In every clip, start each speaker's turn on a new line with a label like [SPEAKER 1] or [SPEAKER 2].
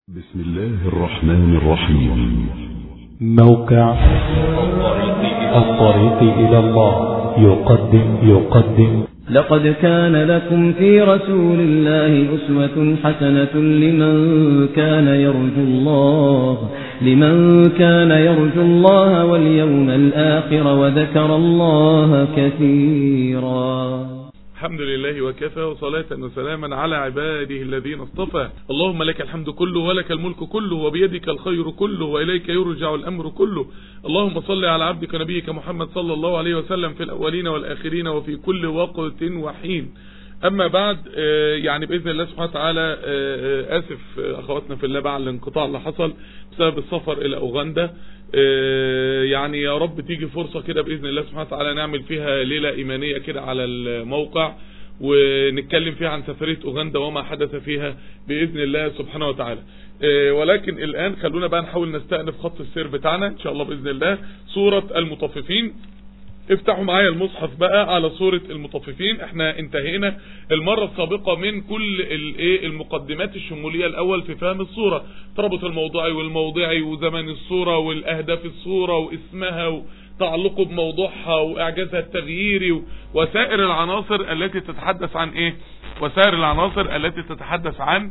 [SPEAKER 1] بسم الله الرحمن الرحيم
[SPEAKER 2] موقع الطريق إلى الله يقدم يقدم
[SPEAKER 3] لقد كان لكم في رسول الله أسوة حسنة لمن كان يرجو الله لمن كان يرجو الله واليوم الآخر وذكر الله كثيرا
[SPEAKER 4] الحمد لله وكفى وصلاة وسلاما على عباده الذين اصطفى اللهم لك الحمد كله ولك الملك كله وبيدك الخير كله وإليك يرجع الأمر كله اللهم صل على عبدك نبيك محمد صلى الله عليه وسلم في الأولين والآخرين وفي كل وقت وحين أما بعد آه، يعني بإذن الله سبحانه وتعالى آه، آه، آسف آه، أخواتنا في الله بعد الانقطاع اللي حصل بسبب السفر إلى أوغندا آه، يعني يا رب تيجي فرصة كده بإذن الله سبحانه وتعالى نعمل فيها ليلة إيمانية كده على الموقع ونتكلم فيها عن سفرية أوغندا وما حدث فيها بإذن الله سبحانه وتعالى آه، ولكن الآن خلونا بقى نحاول نستأنف خط السير بتاعنا إن شاء الله بإذن الله سورة المطففين افتحوا معايا المصحف بقى على سورة المطففين احنا انتهينا المرة السابقة من كل الايه المقدمات الشمولية الاول في فهم الصورة تربط الموضوعي والموضعي وزمن الصورة والاهداف الصورة واسمها وتعلقه بموضوعها واعجازها التغييري و- وسائر العناصر التي تتحدث عن ايه وسائر العناصر التي تتحدث عن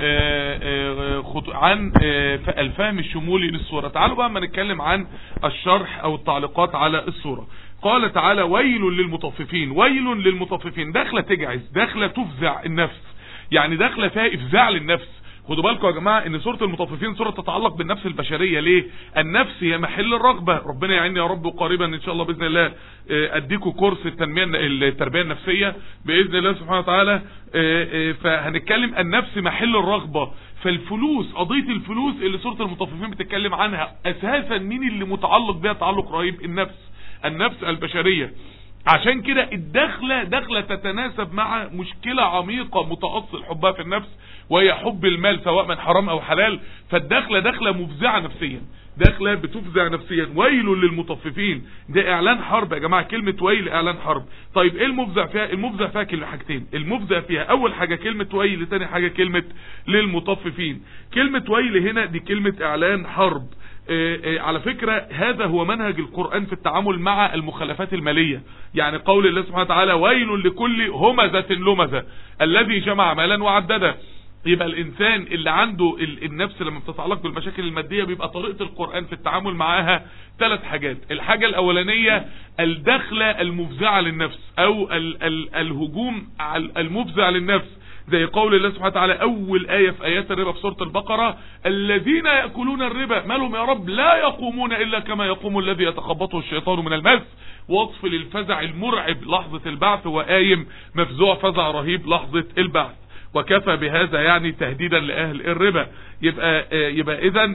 [SPEAKER 4] آه، آه، خط- عن آه، ف- الفهم الشمولي للصورة تعالوا بقى ما نتكلم عن الشرح او التعليقات على الصورة قال تعالى ويل للمطففين ويل للمطففين داخله تجعز داخله تفزع النفس يعني داخله فيها افزاع للنفس خدوا بالكم يا جماعه ان سوره المطففين سوره تتعلق بالنفس البشريه ليه النفس هي محل الرغبه ربنا يعيني يا رب قريبا ان شاء الله باذن الله آه، اديكم كورس التنميه التربيه النفسيه باذن الله سبحانه وتعالى آه، آه، فهنتكلم النفس محل الرغبه فالفلوس قضيه الفلوس اللي سوره المطففين بتتكلم عنها اساسا مين اللي متعلق بها تعلق رهيب النفس النفس البشرية عشان كده الدخلة دخلة تتناسب مع مشكلة عميقة متأصل حبها في النفس وهي حب المال سواء من حرام او حلال فالدخلة دخلة مفزعة نفسيا دخلة بتفزع نفسيا ويل للمطففين ده اعلان حرب يا جماعة كلمة ويل اعلان حرب طيب ايه المفزع فيها المفزع فيها كلمة حاجتين المفزع فيها اول حاجة كلمة ويل تاني حاجة كلمة للمطففين كلمة ويل هنا دي كلمة اعلان حرب آه، آه، على فكرة هذا هو منهج القرآن في التعامل مع المخالفات المالية يعني قول الله سبحانه وتعالى ويل لكل همزة لمزة الذي جمع مالا وعدده يبقى الانسان اللي عنده ال- النفس لما بتتعلق بالمشاكل المادية بيبقى طريقة القرآن في التعامل معاها ثلاث حاجات الحاجة الاولانية الدخلة المفزعة للنفس او ال ال الهجوم على- المفزع للنفس زي قول الله سبحانه وتعالى اول آية في ايات الربا في سورة البقرة الذين يأكلون الربا مالهم يا رب لا يقومون الا كما يقوم الذي يتخبطه الشيطان من المس وصف للفزع المرعب لحظة البعث وقايم مفزوع فزع رهيب لحظة البعث وكفى بهذا يعني تهديدا لأهل الربا يبقى آه، يبقى اذا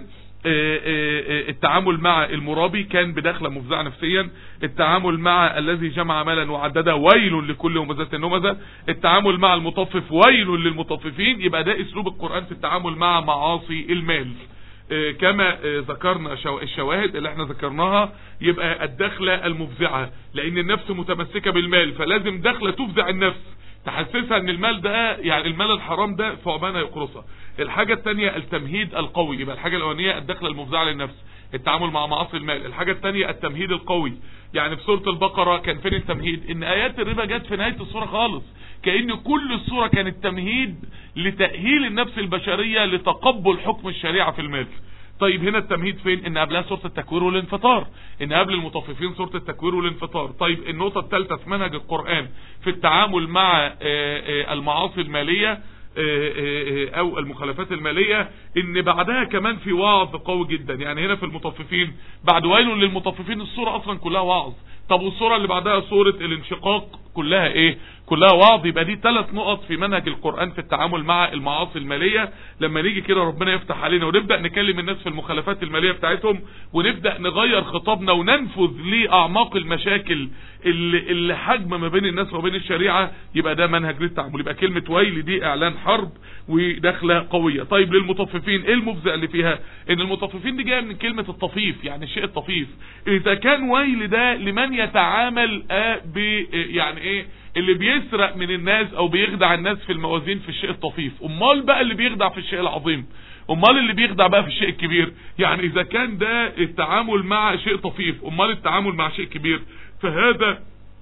[SPEAKER 4] التعامل مع المرابي كان بدخله مفزعه نفسيا التعامل مع الذي جمع مالا وعدده ويل لكل همزه نمزه التعامل مع المطفف ويل للمطففين يبقى ده اسلوب القران في التعامل مع معاصي المال آه، كما آه، ذكرنا شو- الشواهد اللي احنا ذكرناها يبقى الدخلة المفزعة لان النفس متمسكة بالمال فلازم دخلة تفزع النفس تحسسها ان المال ده يعني المال الحرام ده ثعبانه يقرصها الحاجة التانية التمهيد القوي يبقى الحاجة الاولانية الدخلة المفزعة للنفس التعامل مع معاصي المال الحاجة التانية التمهيد القوي يعني في سورة البقرة كان فين التمهيد ان ايات الربا جت في نهاية السورة خالص كأن كل السورة كانت تمهيد لتأهيل النفس البشرية لتقبل حكم الشريعة في المال طيب هنا التمهيد فين ان قبلها سورة التكوير والانفطار ان قبل المطففين سورة التكوير والانفطار طيب النقطة الثالثة في منهج القرآن في التعامل مع آه، آه، المعاصي المالية آه، آه، آه، او المخالفات المالية ان بعدها كمان في وعظ قوي جدا يعني هنا في المطففين بعد ويل للمطففين الصورة اصلا كلها وعظ طب والصورة اللي بعدها صورة الانشقاق كلها ايه كلها وعظ يبقى دي ثلاث نقط في منهج القرآن في التعامل مع المعاصي المالية لما نيجي كده ربنا يفتح علينا ونبدأ نكلم الناس في المخالفات المالية بتاعتهم ونبدأ نغير خطابنا وننفذ لأعماق المشاكل اللي, اللي حجم ما بين الناس وبين الشريعة يبقى ده منهج للتعامل يبقى كلمة ويل دي اعلان حرب ودخلة قوية طيب للمطففين ايه المفزع اللي فيها ان المطففين دي جاية من كلمة الطفيف يعني الشيء الطفيف اذا كان ويل ده لمن يتعامل آه ب يعني ايه اللي بيسرق من الناس او بيخدع الناس في الموازين في الشيء الطفيف امال بقى اللي بيخدع في الشيء العظيم امال اللي بيخدع بقى في الشيء الكبير يعني اذا كان ده التعامل مع شيء طفيف امال التعامل مع شيء كبير فهذا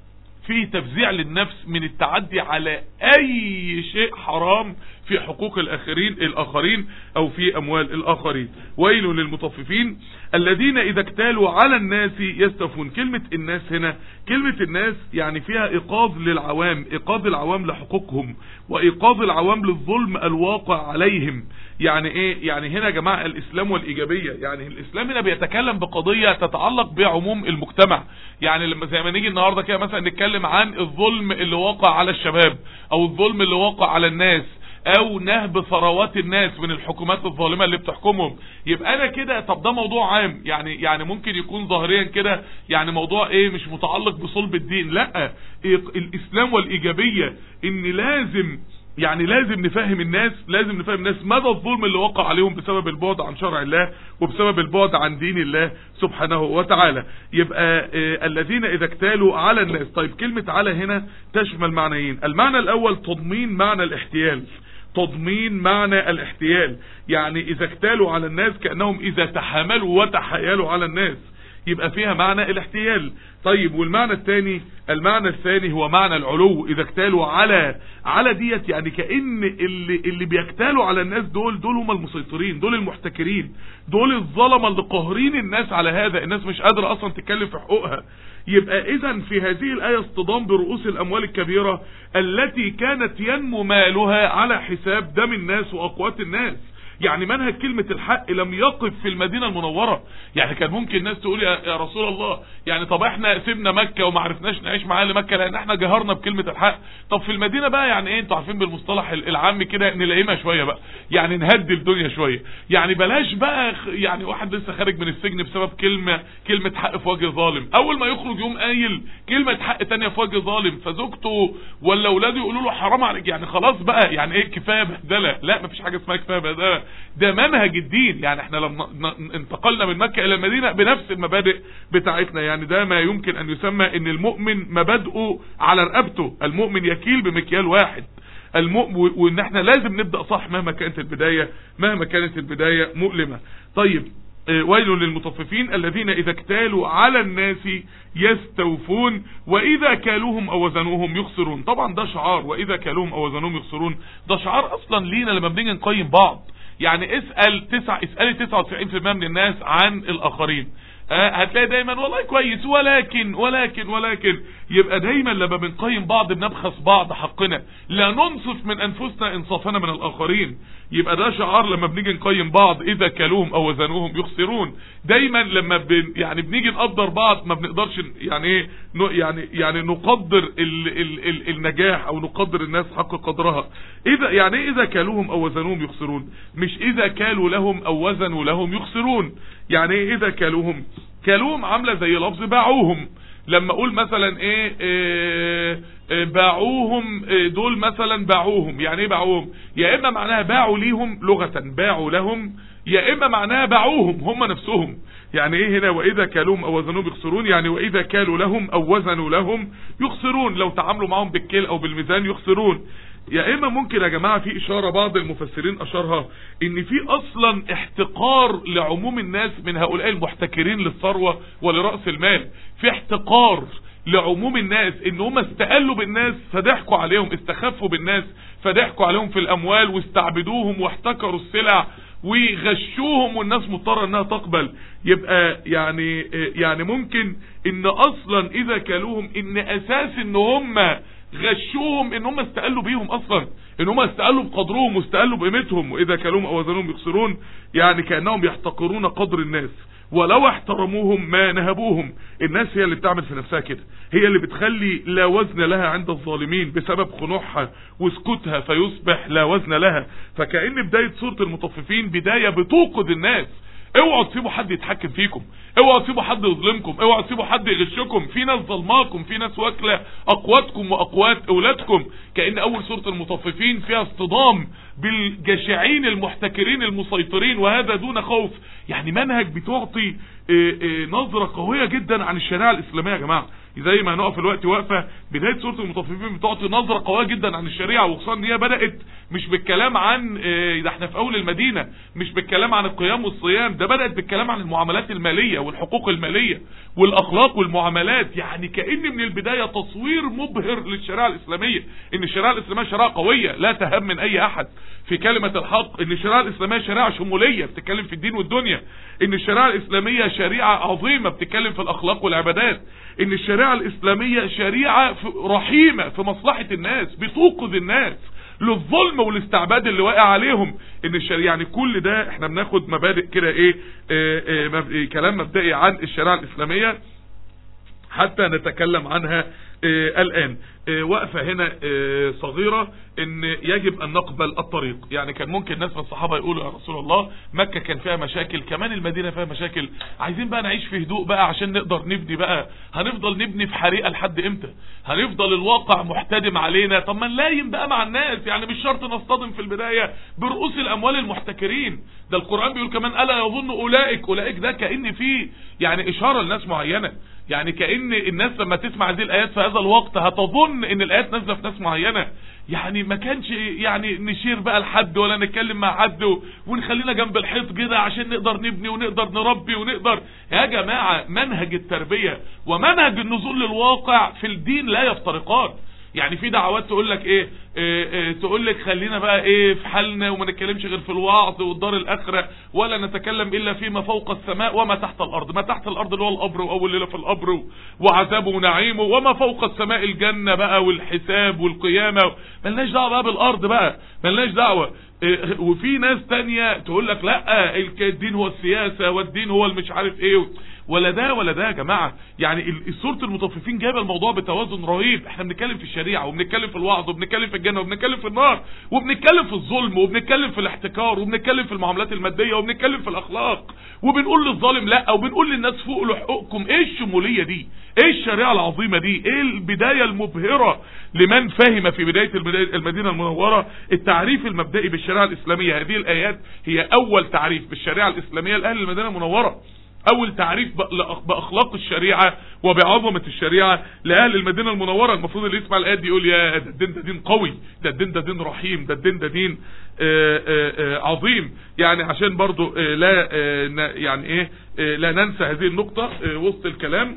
[SPEAKER 4] في تفزيع للنفس من التعدي على اي شيء حرام في حقوق الاخرين الاخرين او في اموال الاخرين ويل للمطففين الذين اذا اكتالوا على الناس يستفون كلمة الناس هنا كلمة الناس يعني فيها ايقاظ للعوام ايقاظ العوام لحقوقهم وايقاظ العوام للظلم الواقع عليهم يعني ايه يعني هنا يا جماعة الاسلام والايجابية يعني الاسلام هنا بيتكلم بقضية تتعلق بعموم المجتمع يعني لما زي ما نيجي النهاردة كده مثلا نتكلم عن الظلم اللي واقع على الشباب او الظلم اللي واقع على الناس او نهب ثروات الناس من الحكومات الظالمه اللي بتحكمهم يبقى انا كده طب ده موضوع عام يعني يعني ممكن يكون ظاهريا كده يعني موضوع ايه مش متعلق بصلب الدين لا الاسلام والايجابيه ان لازم يعني لازم نفهم الناس لازم نفهم الناس مدى الظلم اللي وقع عليهم بسبب البعد عن شرع الله وبسبب البعد عن دين الله سبحانه وتعالى يبقى آه الذين اذا اكتالوا على الناس طيب كلمة على هنا تشمل معنيين المعنى الاول تضمين معنى الاحتيال تضمين معنى الاحتيال يعني اذا اكتالوا على الناس كأنهم اذا تحاملوا وتحايلوا على الناس يبقى فيها معنى الاحتيال طيب والمعنى الثاني المعنى الثاني هو معنى العلو اذا اكتالوا على على ديت يعني كأن اللي, اللي بيكتالوا على الناس دول دول هم المسيطرين دول المحتكرين دول الظلمة اللي قاهرين الناس على هذا الناس مش قادرة اصلا تتكلم في حقوقها يبقى اذا في هذه الاية اصطدام برؤوس الاموال الكبيرة التي كانت ينمو مالها على حساب دم الناس واقوات الناس يعني منهج كلمة الحق لم يقف في المدينة المنورة يعني كان ممكن الناس تقول يا, يا رسول الله يعني طب احنا سيبنا مكة وما عرفناش نعيش مع اهل مكة لان احنا جهرنا بكلمة الحق طب في المدينة بقى يعني ايه انتوا عارفين بالمصطلح العام كده نلاقيها شوية بقى يعني نهدي الدنيا شوية يعني بلاش بقى يعني واحد لسه خارج من السجن بسبب كلمة كلمة حق في وجه ظالم اول ما يخرج يوم قايل كلمة حق تانية في وجه ظالم فزوجته ولا اولاده يقولوا له حرام عليك يعني خلاص بقى يعني ايه كفاية بهدلة لا مفيش حاجة اسمها كفاية بهدلة ده منهج الدين يعني احنا لما انتقلنا من مكة الى المدينة بنفس المبادئ بتاعتنا يعني ده ما يمكن ان يسمى ان المؤمن مبادئه على رقبته المؤمن يكيل بمكيال واحد المؤمن وان احنا لازم نبدأ صح مهما كانت البداية مهما كانت البداية مؤلمة طيب ويل للمطففين الذين اذا اكتالوا على الناس يستوفون واذا كالوهم او وزنوهم يخسرون طبعا ده شعار واذا كالوهم او وزنوهم يخسرون ده شعار اصلا لينا لما بنيجي نقيم بعض يعني اسأل تسع اسألي 99% من الناس عن الاخرين أه هتلاقي دايما والله كويس ولكن ولكن ولكن يبقى دايما لما بنقيم بعض بنبخس بعض حقنا لا ننصف من انفسنا انصافنا من الاخرين يبقى ده شعار لما بنيجي نقيم بعض اذا كلوهم او وزنوهم يخسرون دايما لما بن يعني بنيجي نقدر بعض ما بنقدرش يعني ايه يعني يعني نقدر ال ال ال النجاح او نقدر الناس حق قدرها اذا يعني ايه اذا كلوهم او وزنوهم يخسرون مش اذا كالوا لهم او وزنوا لهم يخسرون يعني ايه اذا كالوهم كالوهم عامله زي لفظ باعوهم لما اقول مثلا ايه, إيه, إيه باعوهم إيه دول مثلا باعوهم يعني ايه باعوهم يا اما معناها باعوا ليهم لغة باعوا لهم يا اما معناها باعوهم هم نفسهم يعني ايه هنا واذا كالوهم او وزنوهم يخسرون يعني واذا كالوا لهم او وزنوا لهم يخسرون لو تعاملوا معهم بالكيل او بالميزان يخسرون يا اما ممكن يا جماعة في اشارة بعض المفسرين اشارها ان في اصلا احتقار لعموم الناس من هؤلاء المحتكرين للثروة ولرأس المال في احتقار لعموم الناس ان هم استقلوا بالناس فضحكوا عليهم استخفوا بالناس فضحكوا عليهم في الاموال واستعبدوهم واحتكروا السلع وغشوهم والناس مضطرة انها تقبل يبقى يعني يعني ممكن ان اصلا اذا كلوهم ان اساس ان هم غشوهم ان هم استقلوا بيهم اصلا ان هم استقلوا بقدرهم واستقلوا بقيمتهم واذا كلوهم او وزنهم يخسرون يعني كانهم يحتقرون قدر الناس ولو احترموهم ما نهبوهم الناس هي اللي بتعمل في نفسها كده هي اللي بتخلي لا وزن لها عند الظالمين بسبب خنوعها وسكوتها فيصبح لا وزن لها فكأن بداية سورة المطففين بداية بتوقظ الناس اوعوا تسيبوا حد يتحكم فيكم اوعوا تسيبوا حد يظلمكم اوعوا تسيبوا حد يغشكم في ناس ظلماكم في ناس واكله اقواتكم واقوات اولادكم كأن اول سورة المطففين فيها اصطدام بالجشعين المحتكرين المسيطرين وهذا دون خوف يعني منهج بتعطي اه اه نظرة قوية جدا عن الشريعة الإسلامية يا جماعة زي ما هنقف الوقت واقفة بداية سورة المطففين بتعطي نظرة قوية جدا عن الشريعة وخصوصا ان هي بدأت مش بالكلام عن اه ده احنا في اول المدينة مش بالكلام عن القيام والصيام ده بدأت بالكلام عن المعاملات المالية والحقوق المالية والاخلاق والمعاملات يعني كأن من البداية تصوير مبهر للشريعة الاسلامية ان الشريعة الاسلامية شريعة قوية لا تهم من اي احد في كلمة الحق ان الشريعة الاسلامية شريعة شمولية بتتكلم في الدين والدنيا ان الشريعة الاسلامية شريعة عظيمة بتتكلم في الاخلاق والعبادات ان الشريعة الاسلامية شريعة رحيمة في مصلحة الناس بتوقظ الناس للظلم والاستعباد اللي واقع عليهم ان الشريعة يعني كل ده احنا بناخد مبادئ كده ايه, اه اه مب... كلام مبدئي عن الشريعة الاسلامية حتى نتكلم عنها اه الان وقفة هنا صغيرة ان يجب ان نقبل الطريق يعني كان ممكن ناس من الصحابة يقولوا يا رسول الله مكة كان فيها مشاكل كمان المدينة فيها مشاكل عايزين بقى نعيش في هدوء بقى عشان نقدر نبني بقى هنفضل نبني في حريقة لحد امتى هنفضل الواقع محتدم علينا طب ما نلايم بقى مع الناس يعني مش شرط نصطدم في البداية برؤوس الاموال المحتكرين ده القرآن بيقول كمان ألا يظن أولئك أولئك ده كأن فيه يعني إشارة لناس معينة يعني كأن الناس لما تسمع هذه الآيات في هذا الوقت هتظن ان الآيات نازلة في ناس معينة يعني ما كانش يعني نشير بقى لحد ولا نتكلم مع حد ونخلينا جنب الحيط كده عشان نقدر نبني ونقدر نربي ونقدر يا جماعة منهج التربية ومنهج النزول للواقع في الدين لا يفترقان يعني في دعوات تقول لك ايه, إيه, إيه تقول لك خلينا بقى ايه في حالنا وما نتكلمش غير في الوعظ والدار الاخره ولا نتكلم الا فيما فوق السماء وما تحت الارض ما تحت الارض اللي هو القبر واول ليله في القبر وعذابه ونعيمه وما فوق السماء الجنه بقى والحساب والقيامه ملناش دعوه بقى بالارض بقى ملناش دعوه إيه وفي ناس تانية تقول لك لا الدين هو السياسه والدين هو المش عارف ايه ولا ده ولا ده يا جماعة يعني سورة المطففين جايبه الموضوع بتوازن رهيب احنا بنتكلم في الشريعة وبنتكلم في الوعظ وبنتكلم في الجنة وبنتكلم في النار وبنتكلم في الظلم وبنتكلم في الاحتكار وبنتكلم في المعاملات المادية وبنتكلم في الاخلاق وبنقول للظالم لا وبنقول للناس فوق له حقوقكم ايه الشمولية دي ايه الشريعة العظيمة دي ايه البداية المبهرة لمن فهم في بداية المدينة المنورة التعريف المبدئي بالشريعة الاسلامية هذه الايات هي اول تعريف بالشريعة الاسلامية لاهل المدينة المنورة اول تعريف باخلاق الشريعة وبعظمة الشريعة لاهل المدينة المنورة المفروض اللي يسمع الايات دي يقول يا ده الدين ده دين قوي ده الدين ده دين رحيم ده الدين ده دين آآ آآ عظيم يعني عشان برضو لا يعني ايه لا ننسى هذه النقطة وسط الكلام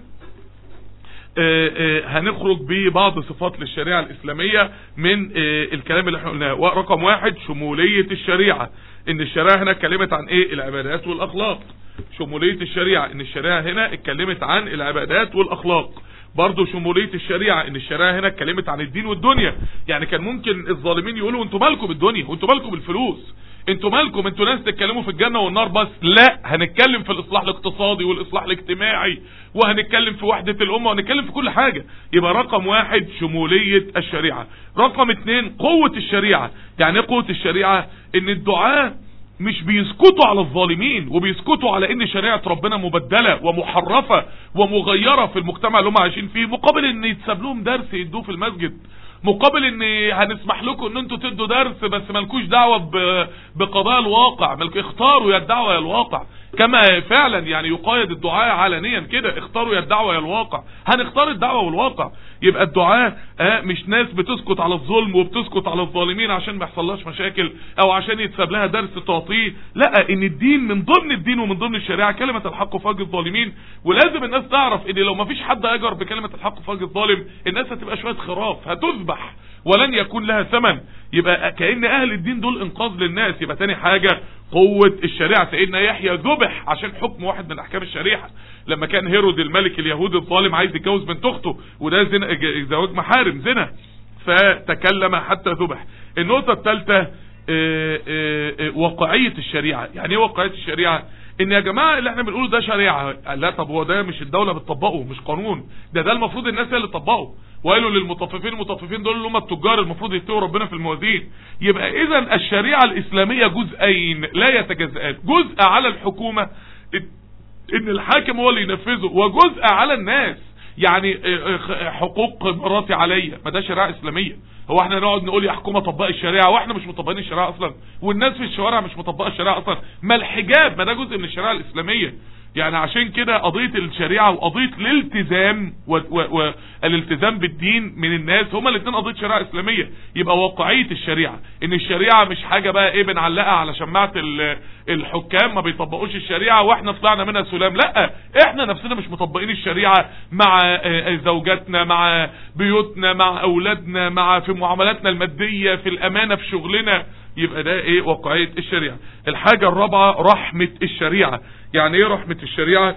[SPEAKER 4] هنخرج ببعض صفات للشريعة الإسلامية من الكلام اللي احنا قلناه رقم واحد شمولية الشريعة ان الشريعة هنا اتكلمت عن ايه العبادات والاخلاق شمولية الشريعة ان الشريعة هنا اتكلمت عن العبادات والاخلاق برضه شمولية الشريعة ان الشريعة هنا اتكلمت عن الدين والدنيا يعني كان ممكن الظالمين يقولوا انتوا مالكم بالدنيا وانتوا مالكم بالفلوس انتوا مالكم انتوا ناس تتكلموا في الجنة والنار بس لا هنتكلم في الاصلاح الاقتصادي والاصلاح الاجتماعي وهنتكلم في وحدة الامة وهنتكلم في كل حاجة يبقى رقم واحد شمولية الشريعة رقم اتنين قوة الشريعة يعني ايه قوة الشريعة ان الدعاء مش بيسكتوا على الظالمين وبيسكتوا على ان شريعة ربنا مبدلة ومحرفة ومغيرة في المجتمع اللي هم عايشين فيه مقابل ان يتساب لهم درس يدوه في المسجد مقابل ان هنسمح لكم ان انتوا تدوا درس بس مالكوش دعوة بقضايا الواقع مالك اختاروا يا الدعوة يا الواقع كما فعلا يعني يقايد الدعاء علنيا كده اختاروا يا الدعوة يا الواقع هنختار الدعوة والواقع يبقى الدعاء آه مش ناس بتسكت على الظلم وبتسكت على الظالمين عشان ما يحصلهاش مشاكل او عشان يتساب لها درس تعطيه لا ان الدين من ضمن الدين ومن ضمن الشريعة كلمة الحق في وجه الظالمين ولازم الناس تعرف ان لو ما فيش حد يجر بكلمة الحق في وجه الظالم الناس هتبقى شوية خراف هتذبح ولن يكون لها ثمن يبقى كأن اهل الدين دول انقاذ للناس يبقى تاني حاجة قوة الشريعة سيدنا يحيى ذبح عشان حكم واحد من احكام الشريعة لما كان هيرود الملك اليهودي الظالم عايز يتجوز بنت اخته وده زنا زواج محارم زنا فتكلم حتى ذبح النقطة الثالثة واقعية الشريعة يعني ايه واقعية الشريعة ان يا جماعة اللي احنا بنقوله ده شريعة لا طب هو ده مش الدولة بتطبقه مش قانون ده ده المفروض الناس هي اللي تطبقه وقالوا للمطففين المطففين دول اللي هم التجار المفروض يتقوا ربنا في الموازين يبقى اذا الشريعة الاسلامية جزئين لا يتجزئان جزء على الحكومة ان الحاكم هو اللي ينفذه وجزء على الناس يعني آه، آه، حقوق مراتي عليا ما ده شريعه اسلاميه هو احنا نقعد نقول يا حكومه طبق الشريعه واحنا مش مطبقين الشريعه اصلا والناس في الشوارع مش مطبقه الشريعه اصلا ما الحجاب ما ده جزء من الشريعه الاسلاميه يعني عشان كده قضيه الشريعه وقضيه الالتزام والالتزام بالدين من الناس هما الاثنين قضيه شريعه اسلاميه يبقى واقعيه الشريعه ان الشريعه مش حاجه بقى ايه بنعلقها على شماعه ال- الحكام ما بيطبقوش الشريعه واحنا طلعنا منها سلام لا احنا نفسنا مش مطبقين الشريعه مع آه، آه، زوجاتنا مع بيوتنا مع اولادنا مع في معاملاتنا الماديه في الامانه في شغلنا يبقى ده ايه واقعيه الشريعه الحاجه الرابعه رحمه الشريعه يعني ايه رحمه الشريعه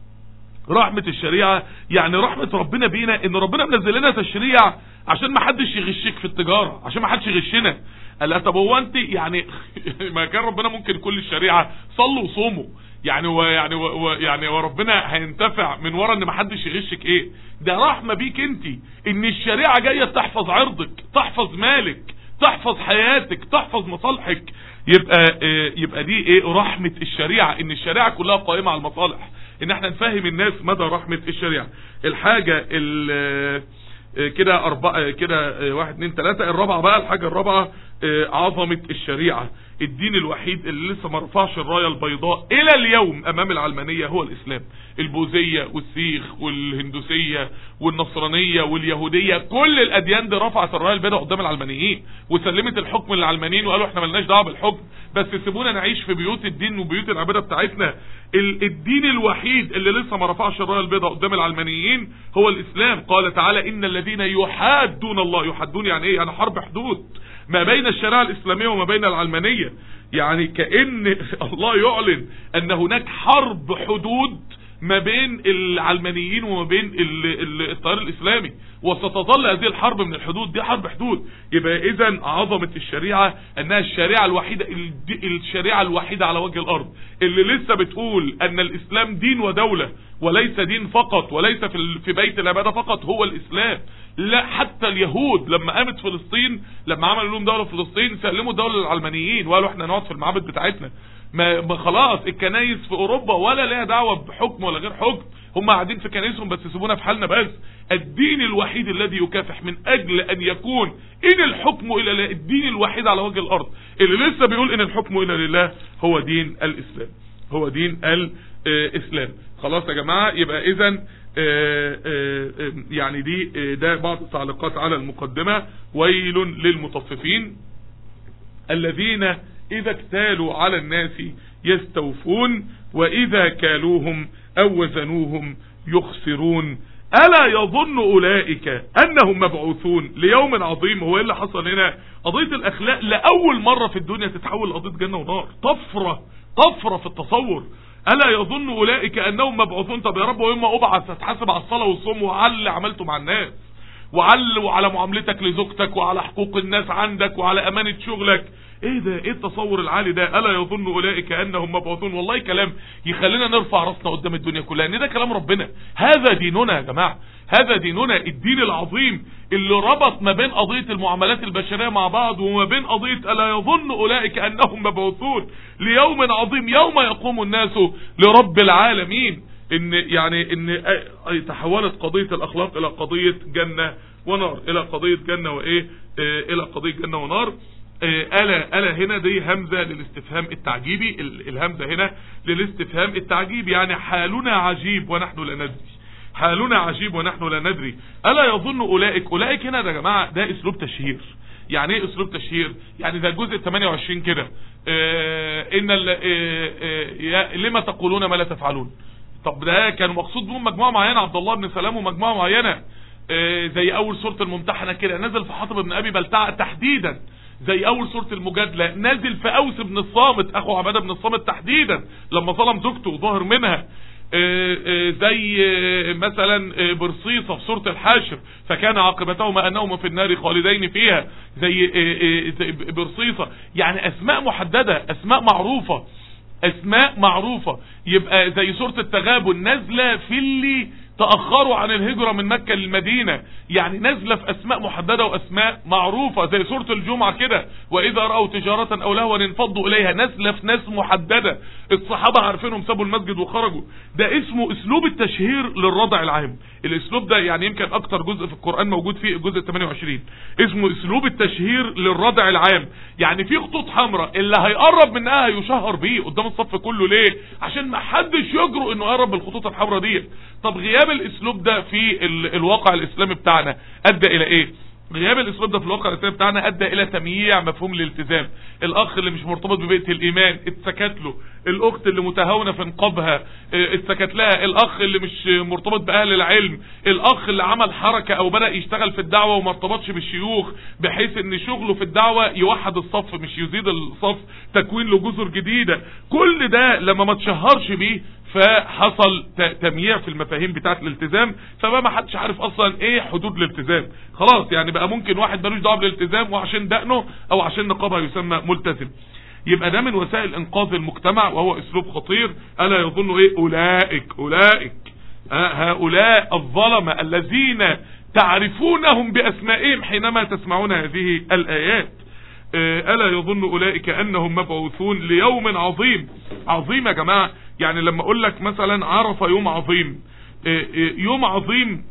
[SPEAKER 4] رحمة الشريعة يعني رحمة ربنا بينا ان ربنا منزل لنا تشريع عشان ما حدش يغشك في التجارة عشان ما حدش يغشنا قال لها طب هو انت يعني ما كان ربنا ممكن كل الشريعة صلوا وصوموا يعني و يعني و و- يعني وربنا هينتفع من ورا ان ما حدش يغشك ايه ده رحمة بيك انت ان الشريعة جاية تحفظ عرضك تحفظ مالك تحفظ حياتك تحفظ مصالحك يبقى آه، يبقى دي ايه رحمة الشريعة ان الشريعة كلها قائمة على المصالح ان احنا نفهم الناس مدى رحمة الشريعة الحاجة ال آه، كده أربعة كده آه، واحد اتنين تلاتة الرابعة بقى الحاجة الرابعة آه، عظمة الشريعة الدين الوحيد اللي لسه ما رفعش الراية البيضاء إلى اليوم أمام العلمانية هو الإسلام البوذية والسيخ والهندوسية والنصرانية واليهودية كل الأديان دي رفعت الراية البيضاء قدام العلمانيين وسلمت الحكم للعلمانيين وقالوا احنا ملناش دعوة بالحكم بس سيبونا نعيش في بيوت الدين وبيوت العبادة بتاعتنا ال- الدين الوحيد اللي لسه ما رفعش الراية البيضاء قدام العلمانيين هو الإسلام قال تعالى إن الذين يحادون الله يحادون يعني إيه يعني حرب حدود ما بين الشريعة الإسلامية وما بين العلمانية يعني كأن الله يعلن أن هناك حرب حدود ما بين العلمانيين وما بين ال- ال- التيار الإسلامي وستظل هذه الحرب من الحدود دي حرب حدود يبقى إذا عظمة الشريعة أنها الشريعة الوحيدة الد- الشريعة الوحيدة على وجه الأرض اللي لسه بتقول أن الإسلام دين ودولة وليس دين فقط وليس في ال- في بيت العبادة فقط هو الإسلام لا حتى اليهود لما قامت فلسطين لما عملوا لهم دولة فلسطين سلموا الدولة للعلمانيين وقالوا احنا نقعد في المعابد بتاعتنا ما, ما خلاص الكنايس في اوروبا ولا ليها دعوة بحكم ولا غير حكم هم قاعدين في كنايسهم بس سيبونا في حالنا بس الدين الوحيد الذي يكافح من اجل ان يكون ان الحكم الى الله الدين الوحيد على وجه الارض اللي لسه بيقول ان الحكم الى لله هو دين الاسلام هو دين الاسلام خلاص يا جماعة يبقى اذا يعني دي آه، ده بعض التعليقات على المقدمة ويل للمطففين الذين إذا اكتالوا على الناس يستوفون وإذا كالوهم أو وزنوهم يخسرون ألا يظن أولئك أنهم مبعوثون ليوم عظيم هو إيه اللي حصل هنا قضية الأخلاق لأول مرة في الدنيا تتحول لقضية جنة ونار طفرة طفرة في التصور ألا يظن أولئك أنهم مبعوثون طب يا رب وإما أبعث هتحاسب على الصلاة والصوم وعلى اللي عملته مع الناس وعلى وعلى معاملتك لزوجتك وعلى حقوق الناس عندك وعلى امانه شغلك ايه ده ايه التصور العالي ده الا يظن اولئك انهم مبعوثون والله كلام يخلينا نرفع راسنا قدام الدنيا كلها ان ده كلام ربنا هذا ديننا يا جماعه هذا ديننا الدين العظيم اللي ربط ما بين قضيه المعاملات البشريه مع بعض وما بين قضيه الا يظن اولئك انهم مبعوثون ليوم عظيم يوم يقوم الناس لرب العالمين ان يعني ان أي- تحولت قضية الاخلاق الى قضية جنة ونار الى قضية جنة وايه آه، الى قضية جنة ونار آه، الا الا هنا دي همزة للاستفهام التعجيبي ال- الهمزة هنا للاستفهام التعجيبي يعني حالنا عجيب ونحن لا ندري حالنا عجيب ونحن لا ندري الا يظن اولئك اولئك هنا يا جماعة ده اسلوب تشهير يعني ايه اسلوب تشهير يعني ده الجزء 28 كده آه، ان ال- آه، آه، يا- لما تقولون ما لا تفعلون طب ده كان مقصود بهم مجموعه معينه عبد الله بن سلام ومجموعه معينه آه، زي اول سوره الممتحنه كده نزل في حاطب بن ابي بلتعه تحديدا زي اول سوره المجادله نازل في اوس بن الصامت اخو عباده بن الصامت تحديدا لما ظلم زوجته وظهر منها آه، آه، زي آه، مثلا آه، برصيصة في سورة الحاشر فكان عاقبتهما أنهما في النار خالدين فيها زي آه، آه، زي برصيصة يعني أسماء محددة أسماء معروفة اسماء معروفة يبقى زي سورة التغابن نازلة في اللي تأخروا عن الهجرة من مكة للمدينة يعني نازلة في أسماء محددة وأسماء معروفة زي سورة الجمعة كده وإذا رأوا تجارة أو لهوا انفضوا إليها نازلة في ناس محددة الصحابة عارفينهم سابوا المسجد وخرجوا ده اسمه أسلوب التشهير للرضع العام الأسلوب ده يعني يمكن أكتر جزء في القرآن موجود فيه الجزء 28 اسمه أسلوب التشهير للرضع العام يعني في خطوط حمراء اللي هيقرب منها هيشهر بيه قدام الصف كله ليه عشان ما حدش يجرؤ انه يقرب بالخطوط الحمراء دي طب غياب الاسلوب ده في ال الواقع الاسلامي بتاعنا ادى الى ايه غياب الاسلوب ده في الواقع الاسلامي بتاعنا ادى الى تمييع مفهوم الالتزام الاخ اللي مش مرتبط ببيئه الايمان اتسكت له الاخت اللي متهاونه في نقابها اه، اتسكت لها الاخ اللي مش مرتبط باهل العلم الاخ اللي عمل حركه او بدا يشتغل في الدعوه وما ارتبطش بالشيوخ بحيث ان شغله في الدعوه يوحد الصف مش يزيد الصف تكوين له جزر جديده كل ده لما ما تشهرش بيه فحصل ت- تمييع في المفاهيم بتاعه الالتزام فبقى ما حدش عارف اصلا ايه حدود الالتزام خلاص يعني بقى ممكن واحد ملوش دعوه بالالتزام وعشان دقنه او عشان نقابه يسمى ملتزم يبقى ده من وسائل انقاذ المجتمع وهو اسلوب خطير الا يظن ايه اولئك اولئك آه، هؤلاء الظلمه الذين تعرفونهم باسمائهم حينما تسمعون هذه الايات آه، ألا يظن أولئك أنهم مبعوثون ليوم عظيم عظيم يا جماعة يعني لما أقول لك مثلا عرف يوم عظيم آه، آه، يوم عظيم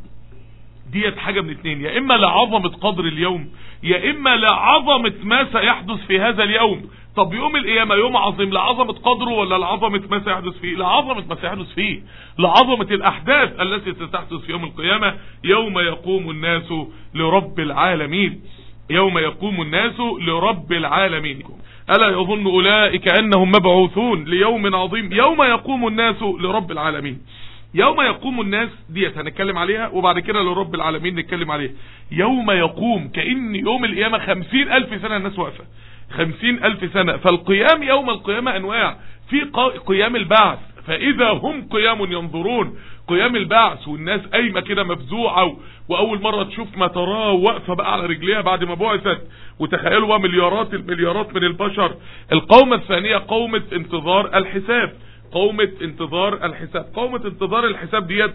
[SPEAKER 4] ديت حاجة من اتنين يا إما لعظمة قدر اليوم يا إما لعظمة ما سيحدث في هذا اليوم طب يوم القيامة يوم عظيم لعظمة قدره ولا لعظمة ما سيحدث فيه لعظمة ما سيحدث فيه لعظمة الأحداث التي ستحدث في يوم القيامة يوم يقوم الناس لرب العالمين يوم يقوم الناس لرب العالمين ألا يظن أولئك أنهم مبعوثون ليوم عظيم يوم يقوم الناس لرب العالمين يوم يقوم الناس ديت هنتكلم عليها وبعد كده لرب العالمين نتكلم عليها يوم يقوم كأن يوم القيامة خمسين ألف سنة الناس واقفة خمسين ألف سنة فالقيام يوم القيامة أنواع في قا- قيام البعث فإذا هم قيام ينظرون قيام البعث والناس قايمة كده مفزوعة و- وأول مرة تشوف ما تراه واقفة بقى على رجليها بعد ما بعثت وتخيلوا بقى مليارات المليارات من البشر القومة الثانية قومة انتظار الحساب قومة انتظار الحساب قومة انتظار الحساب ديت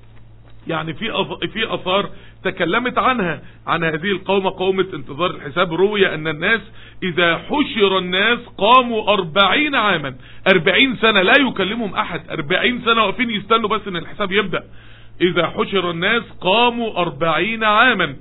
[SPEAKER 4] يعني في أث- في اثار تكلمت عنها عن هذه القومة قومة انتظار الحساب روي ان الناس اذا حشر الناس قاموا اربعين عاما اربعين سنة لا يكلمهم احد اربعين سنة واقفين يستنوا بس ان الحساب يبدأ اذا حشر الناس قاموا اربعين عاما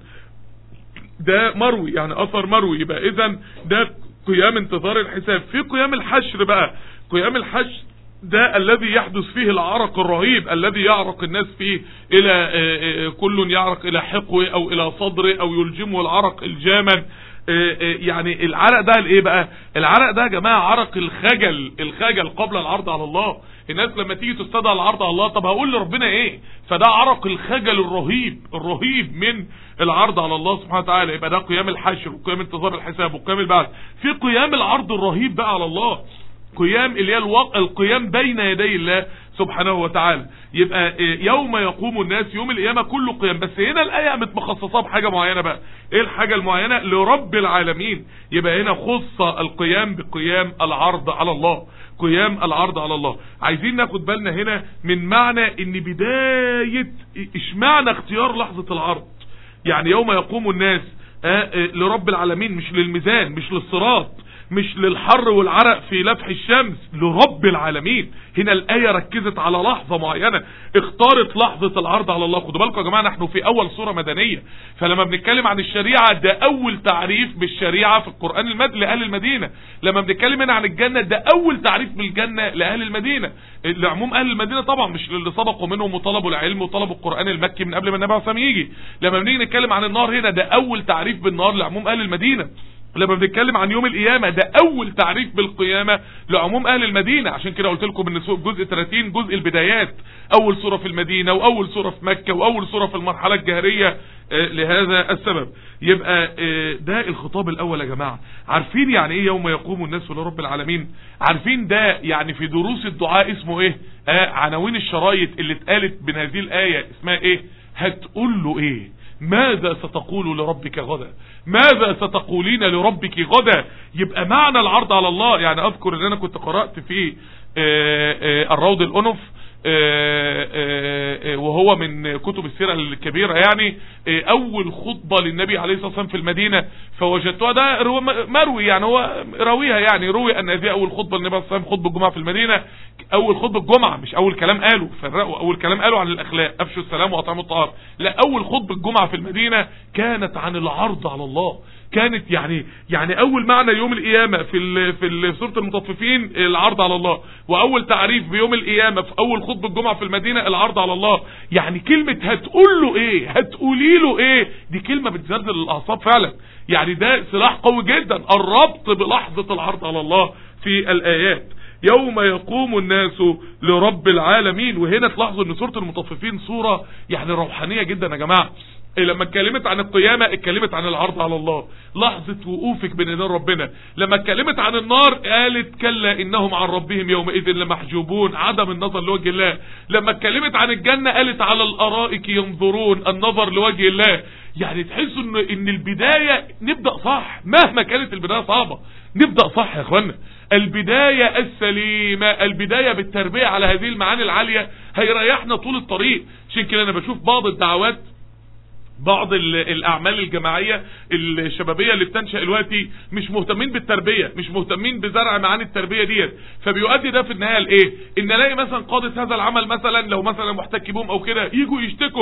[SPEAKER 4] ده مروي يعني اثر مروي يبقى اذا ده قيام انتظار الحساب في قيام الحشر بقى قيام الحشر ده الذي يحدث فيه العرق الرهيب الذي يعرق الناس فيه الى آه، آه، كل يعرق الى حقوه او الى صدره او يلجمه العرق الجاما آه، آه، يعني العرق ده الايه بقى العرق ده يا جماعه عرق الخجل الخجل قبل العرض على الله الناس لما تيجي تستدعى العرض على الله طب هقول لربنا ايه فده عرق الخجل الرهيب الرهيب من العرض على الله سبحانه وتعالى يبقى ده قيام الحشر وقيام انتظار الحساب وقيام البعث في قيام العرض الرهيب بقى على الله قيام اللي هي الوق... القيام بين يدي الله سبحانه وتعالى يبقى إيه، يوم يقوم الناس يوم القيامة كله قيام بس هنا الآية متمخصصة بحاجة معينة بقى ايه الحاجة المعينة لرب العالمين يبقى هنا خص القيام بقيام العرض على الله قيام العرض على الله عايزين ناخد بالنا هنا من معنى ان بداية اشمعنى اختيار لحظة العرض يعني يوم يقوم الناس آه، آه، لرب العالمين مش للميزان مش للصراط مش للحر والعرق في لفح الشمس لرب العالمين هنا الآية ركزت على لحظة معينة اختارت لحظة العرض على الله خدوا بالكم يا جماعة نحن في أول سورة مدنية فلما بنتكلم عن الشريعة ده أول تعريف بالشريعة في القرآن المد لأهل المدينة لما بنتكلم هنا عن الجنة ده أول تعريف بالجنة لأهل المدينة لعموم أهل المدينة طبعا مش للي سبقوا منهم وطلبوا العلم وطلبوا القرآن المكي من قبل ما النبي عليه الصلاة والسلام يجي لما بنيجي نتكلم عن النار هنا ده أول تعريف بالنار لعموم أهل المدينة لما بنتكلم عن يوم القيامة ده اول تعريف بالقيامة لعموم اهل المدينة عشان كده قلت لكم ان سوق جزء 30 جزء البدايات اول سورة في المدينة واول سورة في مكة واول سورة في المرحلة الجاهرية آه، لهذا السبب يبقى آه، ده الخطاب الاول يا جماعة عارفين يعني ايه يوم يقوم الناس لرب العالمين عارفين ده يعني في دروس الدعاء اسمه ايه آه عناوين الشرايط اللي اتقالت من هذه الاية اسمها ايه هتقول له ايه ماذا ستقول لربك غدا ماذا ستقولين لربك غدا يبقى معنى العرض على الله يعني اذكر ان انا كنت قرأت في آه، آه، الروض الانف آه، آه، آه، وهو من كتب السيرة الكبيرة يعني آه، اول خطبة للنبي عليه الصلاة والسلام في المدينة فوجدتها ده رو- مروي يعني هو راويها يعني روي ان هذه اول خطبة للنبي عليه الصلاة والسلام خطبة الجمعة في المدينة اول خطبة الجمعة مش اول كلام قاله فرقوا اول كلام قالوا عن الاخلاق افشوا السلام واطعموا الطعام لا اول خطبة الجمعة في المدينة كانت عن العرض على الله كانت يعني يعني اول معنى يوم القيامه في ال في ال- سوره المطففين العرض على الله واول تعريف بيوم القيامه في اول خطبه الجمعه في المدينه العرض على الله يعني كلمه هتقول له ايه هتقولي له ايه دي كلمه بتزلزل الاعصاب فعلا يعني ده سلاح قوي جدا الربط بلحظه العرض على الله في الايات يوم يقوم الناس لرب العالمين وهنا تلاحظوا ان سوره المطففين صوره يعني روحانيه جدا يا جماعه لما اتكلمت عن القيامة اتكلمت عن العرض على الله لحظة وقوفك بين ايدين ربنا لما اتكلمت عن النار قالت كلا انهم عن ربهم يومئذ لمحجوبون عدم النظر لوجه الله لما اتكلمت عن الجنة قالت على الارائك ينظرون النظر لوجه الله يعني تحسوا ان ان البداية نبدأ صح مهما كانت البداية صعبة نبدأ صح يا اخوانا البداية السليمة البداية بالتربية على هذه المعاني العالية هيريحنا طول الطريق عشان كده انا بشوف بعض الدعوات بعض ال- الاعمال الجماعيه الشبابيه اللي بتنشا دلوقتي مش مهتمين بالتربيه مش مهتمين بزرع معاني التربيه ديت فبيؤدي ده في النهايه لايه ان الاقي مثلا قاده هذا العمل مثلا لو مثلا محتك بهم او كده يجوا يشتكوا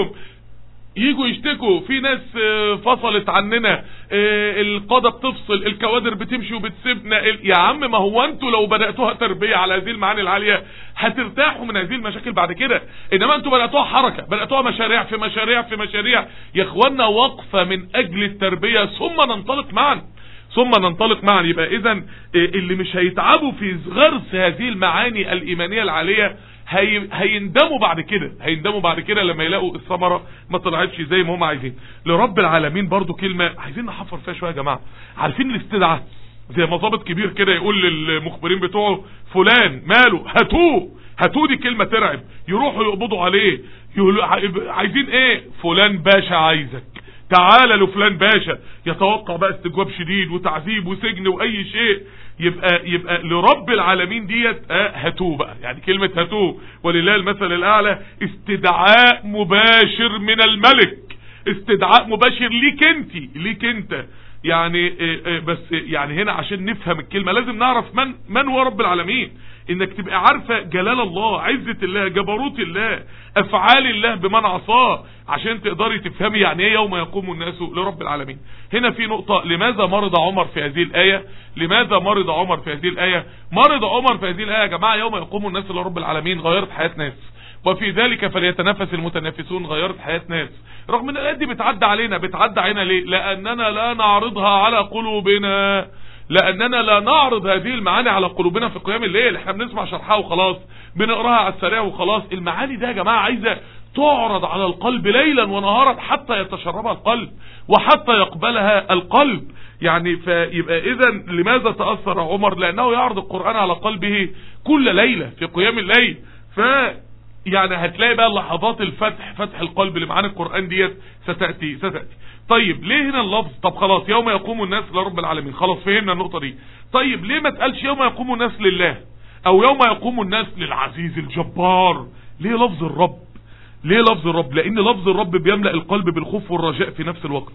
[SPEAKER 4] يجوا يشتكوا في ناس آه، فصلت عننا آه، القادة بتفصل الكوادر بتمشي وبتسيبنا ال- يا عم ما هو انتوا لو بدأتوها تربية على هذه المعاني العالية هترتاحوا من هذه المشاكل بعد كده انما انتوا بدأتوها حركة بدأتوها مشاريع في مشاريع في مشاريع يا اخوانا وقفة من اجل التربية ثم ننطلق معا ثم ننطلق معا يبقى اذا اللي مش هيتعبوا في غرس هذه المعاني الايمانيه العاليه هي... هيندموا بعد كده هيندموا بعد كده لما يلاقوا الثمره ما طلعتش زي ما هم عايزين لرب العالمين برضو كلمه عايزين نحفر فيها شويه يا جماعه عارفين الاستدعاء زي ما ضابط كبير كده يقول للمخبرين بتوعه فلان ماله هاتوه هاتوه دي كلمه ترعب يروحوا يقبضوا عليه يقولوا عايزين ايه فلان باشا عايزك تعالى لفلان باشا يتوقع بقى استجواب شديد وتعذيب وسجن واي شيء يبقى يبقى لرب العالمين ديت آه هاتوه بقى يعني كلمة هاتوه ولله المثل الاعلى استدعاء مباشر من الملك استدعاء مباشر ليك انت ليك انت يعني آه آه بس يعني هنا عشان نفهم الكلمة لازم نعرف من من هو رب العالمين انك تبقى عارفة جلال الله عزة الله جبروت الله افعال الله بمن عصاه عشان تقدري تفهمي يعني ايه يوم يقوم الناس لرب العالمين هنا في نقطة لماذا مرض عمر في هذه الآية لماذا مرض عمر في هذه الآية مرض عمر في هذه الآية يا جماعة يوم يقوم الناس لرب العالمين غيرت حياة ناس وفي ذلك فليتنافس المتنافسون غيرت حياة ناس رغم ان الآيات دي بتعدى علينا بتعدى علينا ليه لأننا لا نعرضها على قلوبنا لاننا لا نعرض هذه المعاني على قلوبنا في قيام الليل احنا بنسمع شرحها وخلاص بنقراها على السريع وخلاص المعاني ده يا جماعة عايزة تعرض على القلب ليلا ونهارا حتى يتشربها القلب وحتى يقبلها القلب يعني فيبقى اذا لماذا تأثر عمر لانه يعرض القرآن على قلبه كل ليلة في قيام الليل ف يعني هتلاقي بقى لحظات الفتح فتح القلب لمعاني القرآن ديت ستأتي ستأتي طيب ليه هنا اللفظ طب خلاص يوم يقوم الناس لرب العالمين خلاص فهمنا النقطة دي طيب ليه ما تقالش يوم يقوم الناس لله او يوم يقوم الناس للعزيز الجبار ليه لفظ الرب ليه لفظ الرب لان لفظ الرب بيملأ القلب بالخوف والرجاء في نفس الوقت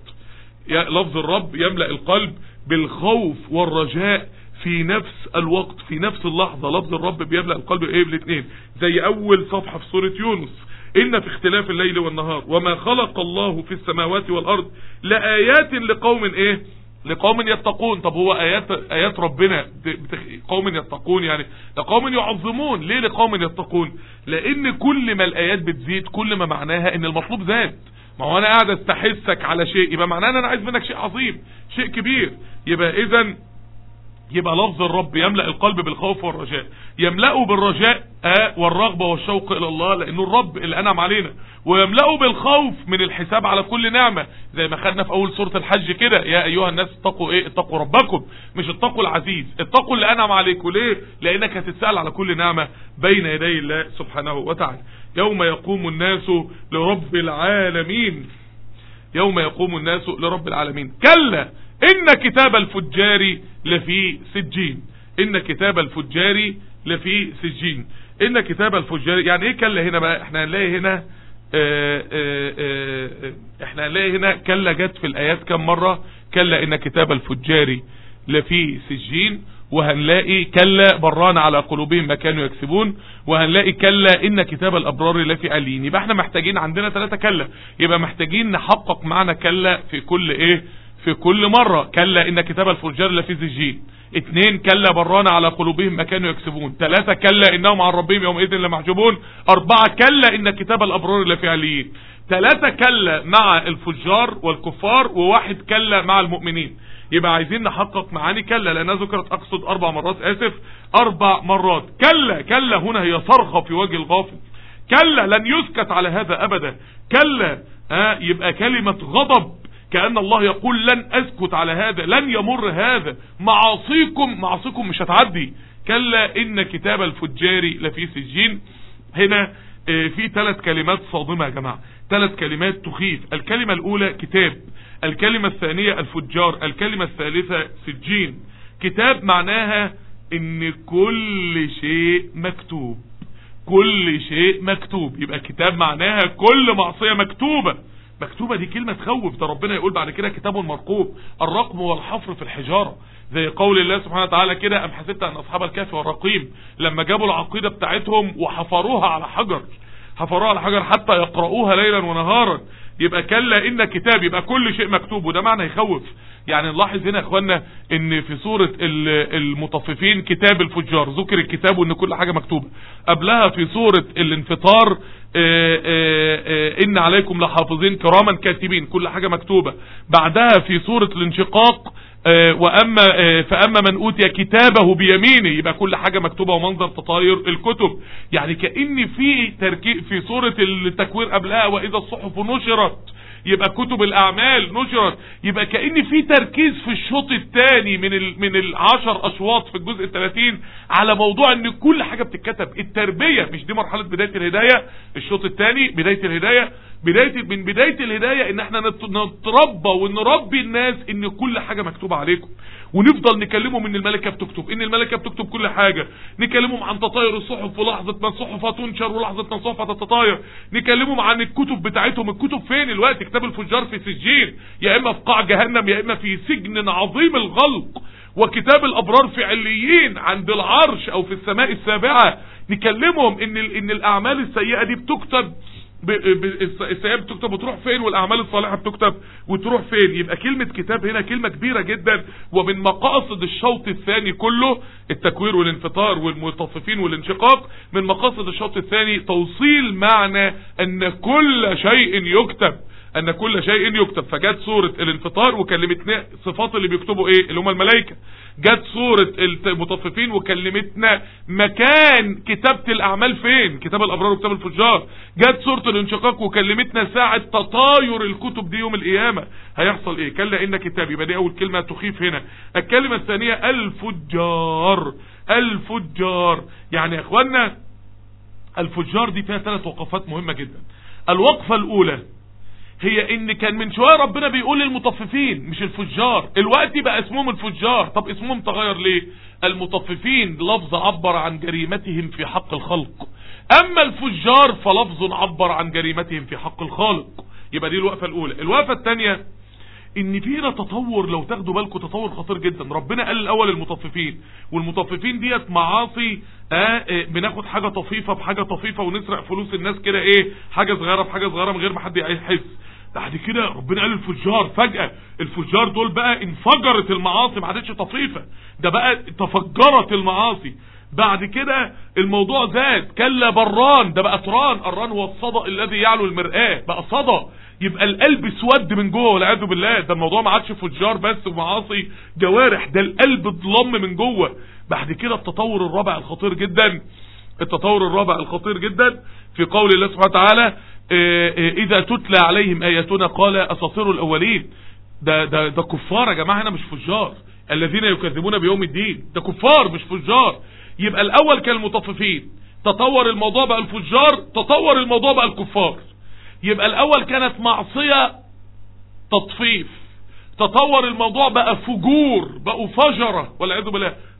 [SPEAKER 4] لفظ الرب يملأ القلب بالخوف والرجاء في نفس الوقت في نفس اللحظة لفظ الرب بيملأ القلب ايه بالاثنين زي اول صفحة في سورة يونس ان في اختلاف الليل والنهار وما خلق الله في السماوات والارض لآيات لقوم ايه لقوم يتقون طب هو ايات ايات ربنا قوم يتقون يعني لقوم يعظمون ليه لقوم يتقون لان كل ما الايات بتزيد كل ما معناها ان المطلوب زاد ما هو انا قاعد استحسك على شيء يبقى معناه ان انا عايز منك شيء عظيم شيء كبير يبقى اذا يبقى لفظ الرب يملأ القلب بالخوف والرجاء يملأه بالرجاء آه والرغبة والشوق إلى الله لأنه الرب اللي أنعم علينا ويملأه بالخوف من الحساب على كل نعمة زي ما خدنا في أول سورة الحج كده يا أيها الناس اتقوا إيه اتقوا ربكم مش اتقوا العزيز اتقوا اللي أنعم عليكم ليه لأنك هتتسأل على كل نعمة بين يدي الله سبحانه وتعالى يوم يقوم الناس لرب العالمين يوم يقوم الناس لرب العالمين كلا إن كتاب الفجار لفي سجين إن كتاب الفجار لفي سجين ان كتاب الفجار يعني ايه كلا هنا بقى احنا هنلاقي هنا اه اه اه احنا هنلاقي هنا كلا جت في الايات كم مرة كلا ان كتاب الفجار لفي سجين وهنلاقي كلا بران على قلوبهم ما كانوا يكسبون وهنلاقي كلا ان كتاب الابرار لفي علين يبقى احنا محتاجين عندنا ثلاثة كلا يبقى محتاجين نحقق معنى كلا في كل ايه في كل مرة كلا ان كتاب الفجار لفي سجين اثنين كلا بران على قلوبهم ما كانوا يكسبون ثلاثة كلا انهم عن ربهم يومئذ لمحجوبون اربعة كلا ان كتاب الابرار لفي عليين ثلاثة كلا مع الفجار والكفار وواحد كلا مع المؤمنين يبقى عايزين نحقق معاني كلا لانها ذكرت اقصد اربع مرات اسف اربع مرات كلا كلا هنا هي صرخة في وجه الغافل كلا لن يسكت على هذا ابدا كلا آه يبقى كلمة غضب كأن الله يقول لن أسكت على هذا لن يمر هذا معاصيكم معاصيكم مش هتعدي كلا إن كتاب الفجار لفي سجين هنا في ثلاث كلمات صادمة يا جماعة ثلاث كلمات تخيف الكلمة الأولى كتاب الكلمة الثانية الفجار الكلمة الثالثة سجين كتاب معناها ان كل شيء مكتوب كل شيء مكتوب يبقى كتاب معناها كل معصية مكتوبة مكتوبة دي كلمة تخوف ده ربنا يقول بعد كده كتاب مرقوب الرقم والحفر في الحجارة زي قول الله سبحانه وتعالى كده أم حسبت أن أصحاب الكهف والرقيم لما جابوا العقيدة بتاعتهم وحفروها على حجر حفروها على حجر حتى يقرؤوها ليلا ونهارا يبقى كلا إن كتاب يبقى كل شيء مكتوب وده معنى يخوف يعني نلاحظ هنا يا اخوانا ان في سورة المطففين كتاب الفجار ذكر الكتاب وان كل حاجة مكتوبة قبلها في سورة الانفطار آآ آآ ان عليكم لحافظين كراما كاتبين كل حاجة مكتوبة بعدها في سورة الانشقاق واما فاما من اوتي كتابه بيمينه يبقى كل حاجة مكتوبة ومنظر تطاير الكتب يعني كأن في تركيب في سورة التكوير قبلها واذا الصحف نشرت يبقى كتب الاعمال نشرت يبقى كأن في تركيز في الشوط الثاني من ال من العشر اشواط في الجزء الثلاثين على موضوع ان كل حاجة بتتكتب التربية مش دي مرحلة بداية الهداية الشوط الثاني بداية الهداية بداية من بداية الهداية ان احنا نتربى ونربي الناس ان كل حاجة مكتوبة عليكم ونفضل نكلمهم ان الملكة بتكتب ان الملكة بتكتب كل حاجة نكلمهم عن تطاير الصحف ولحظة ما الصحف هتنشر ولحظة ما الصحف هتتطاير نكلمهم عن الكتب بتاعتهم الكتب فين الوقت كتاب الفجار في سجين يا اما في قاع جهنم يا اما في سجن عظيم الغلق وكتاب الابرار في عليين عند العرش او في السماء السابعة نكلمهم ان ان الاعمال السيئة دي بتكتب السيئة بتكتب وتروح فين والاعمال الصالحة بتكتب وتروح فين يبقى كلمة كتاب هنا كلمة كبيرة جدا ومن مقاصد الشوط الثاني كله التكوير والانفطار والمطففين والانشقاق من مقاصد الشوط الثاني توصيل معنى ان كل شيء يكتب ان كل شيء يكتب فجت سورة الانفطار وكلمتنا صفات اللي بيكتبوا ايه اللي هم الملائكة جت سورة المطففين وكلمتنا مكان كتابة الاعمال فين كتاب الابرار وكتاب الفجار جت سورة الانشقاق وكلمتنا ساعة تطاير الكتب دي يوم القيامة هيحصل ايه كلا ان كتاب يبقى دي اول كلمة تخيف هنا الكلمة الثانية الفجار الفجار يعني يا اخوانا الفجار دي فيها ثلاث وقفات مهمة جدا الوقفة الاولى هي ان كان من شوية ربنا بيقول للمطففين مش الفجار الوقت بقى اسمهم الفجار طب اسمهم تغير ليه المطففين لفظ عبر عن جريمتهم في حق الخلق اما الفجار فلفظ عبر عن جريمتهم في حق الخالق يبقى دي الوقفة الاولى الوقفة الثانية ان فينا تطور لو تاخدوا بالكم تطور خطير جدا ربنا قال الاول المطففين والمطففين ديت معاصي آه آه بناخد حاجة طفيفة بحاجة طفيفة ونسرق فلوس الناس كده ايه حاجة صغيرة بحاجة صغيرة من غير ما حد يحس بعد كده ربنا قال الفجار فجأة الفجار دول بقى انفجرت المعاصي ما عادتش طفيفة ده بقى تفجرت المعاصي بعد كده الموضوع زاد كلا بران ده بقى طران الران هو الصدى الذي يعلو المرآة بقى صدى يبقى القلب اسود من جوه والعياذ بالله ده الموضوع ما عادش فجار بس ومعاصي جوارح ده القلب اتضم من جوه بعد كده التطور الرابع الخطير جدا التطور الرابع الخطير جدا في قول الله سبحانه وتعالى اذا تتلى عليهم اياتنا قال اساطير الاولين ده ده ده كفار يا جماعه هنا مش فجار الذين يكذبون بيوم الدين ده كفار مش فجار يبقى الاول كان المطففين تطور الموضوع بقى الفجار تطور الموضوع بقى الكفار يبقى الاول كانت معصية تطفيف تطور الموضوع بقى فجور بقوا فجرة والعياذ بالله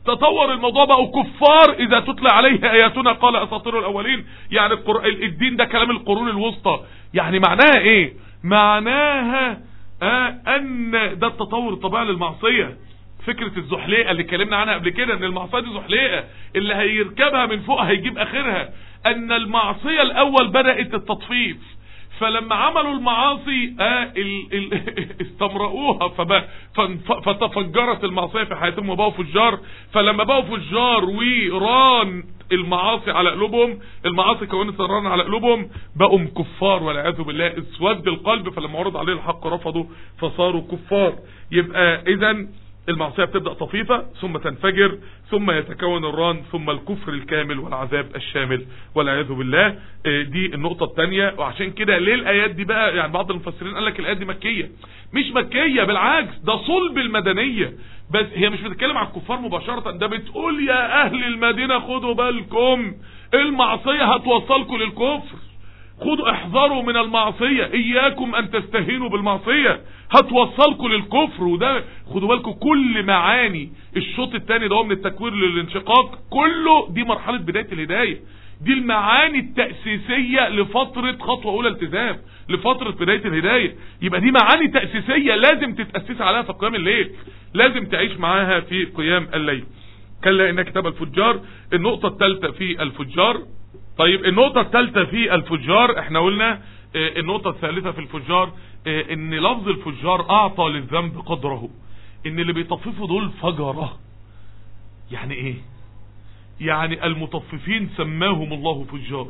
[SPEAKER 4] تطور الموضوع بقوا كفار اذا تتلى عليه اياتنا قال اساطير الاولين يعني القر... الدين ده كلام القرون الوسطى يعني معناها ايه معناها آه ان ده التطور الطبيعي للمعصية فكرة الزحليقة اللي اتكلمنا عنها قبل كده ان المعصية دي زحليقة اللي هيركبها من فوق هيجيب اخرها ان المعصية الاول بدأت التطفيف فلما عملوا المعاصي آه ال ال استمرؤوها فب- فانف- فتفجرت المعصية في حياتهم وبقوا فجار فلما بقوا فجار وران المعاصي على قلوبهم المعاصي كونت الران على قلوبهم بقوا كفار والعياذ بالله اسود القلب فلما عرض عليه الحق رفضوا فصاروا كفار يبقى اذا المعصية بتبدأ طفيفة ثم تنفجر ثم يتكون الران ثم الكفر الكامل والعذاب الشامل والعياذ بالله آه، دي النقطة الثانية وعشان كده ليه الآيات دي بقى يعني بعض المفسرين قال لك الآيات دي مكية مش مكية بالعكس ده صلب المدنية بس هي مش بتتكلم عن الكفار مباشرة ده بتقول يا أهل المدينة خدوا بالكم المعصية هتوصلكم للكفر خدوا احذروا من المعصية اياكم ان تستهينوا بالمعصية هتوصلكم للكفر وده خدوا بالكم كل معاني الشوط الثاني ده هو من التكوير للانشقاق كله دي مرحلة بداية الهداية دي المعاني التأسيسية لفترة خطوة اولى التزام لفترة بداية الهداية يبقى دي معاني تأسيسية لازم تتأسس عليها في قيام الليل لازم تعيش معاها في قيام الليل كلا ان كتاب الفجار النقطة الثالثة في الفجار طيب النقطة الثالثة في الفجار احنا قلنا اه النقطة الثالثة في الفجار اه ان لفظ الفجار اعطى للذنب قدره ان اللي بيطففوا دول فجرة يعني ايه يعني المطففين سماهم الله فجار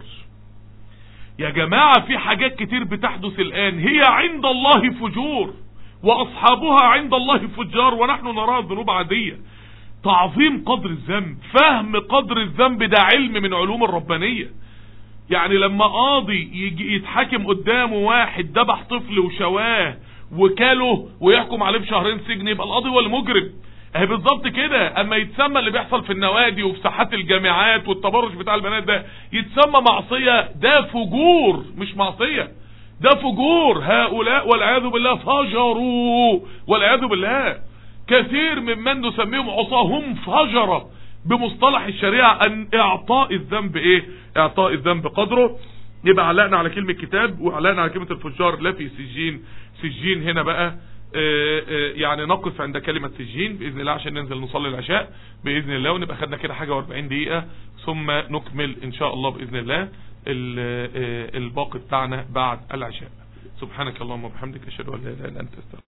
[SPEAKER 4] يا جماعة في حاجات كتير بتحدث الان هي عند الله فجور واصحابها عند الله فجار ونحن نراها ذنوب عادية تعظيم قدر الذنب فهم قدر الذنب ده علم من علوم الربانية يعني لما قاضي يجي يتحاكم قدامه واحد ذبح طفل وشواه وكاله ويحكم عليه بشهرين سجن يبقى القاضي هو المجرم اهي بالظبط كده اما يتسمى اللي بيحصل في النوادي وفي ساحات الجامعات والتبرج بتاع البنات ده يتسمى معصية ده فجور مش معصية ده فجور هؤلاء والعياذ بالله فجروا والعياذ بالله كثير ممن نسميهم عصاه هم فجرة بمصطلح الشريعة ان اعطاء الذنب ايه اعطاء الذنب قدره يبقى علقنا على كلمة كتاب وعلقنا على كلمة الفجار لا في سجين سجين هنا بقى آه، آه، يعني نقف عند كلمة سجين بإذن الله عشان ننزل نصلي العشاء بإذن الله ونبقى خدنا كده حاجة و40 دقيقة ثم نكمل إن شاء الله بإذن الله ال- آه، الباقي بتاعنا بعد العشاء سبحانك اللهم وبحمدك أشهد أن لا إله إلا أنت أستغفرك